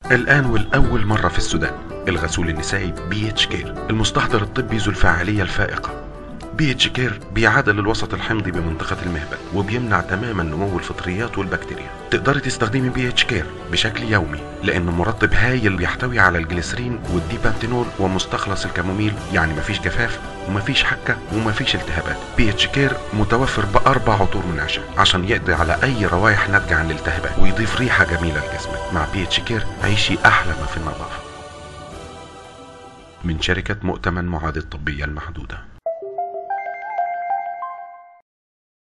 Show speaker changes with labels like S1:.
S1: الآن والأول مرة في السودان الغسول النسائي بي اتش كير المستحضر الطبي ذو الفاعلية الفائقة بي اتش كير بيعادل الوسط الحمضي بمنطقة المهبل وبيمنع تماما نمو الفطريات والبكتيريا تقدري تستخدمي بي اتش كير بشكل يومي لانه مرطب هايل بيحتوي على الجليسرين والديبابتينول ومستخلص الكاموميل يعني مفيش جفاف ومفيش حكة ومفيش التهابات بي اتش كير متوفر بأربع عطور منعشة عشان يقضي على أي روايح ناتجة عن الالتهابات ويضيف ريحة جميلة لجسمك مع بي اتش كير عيشي أحلى ما في النظافة من شركة مؤتمن معاد الطبية المحدودة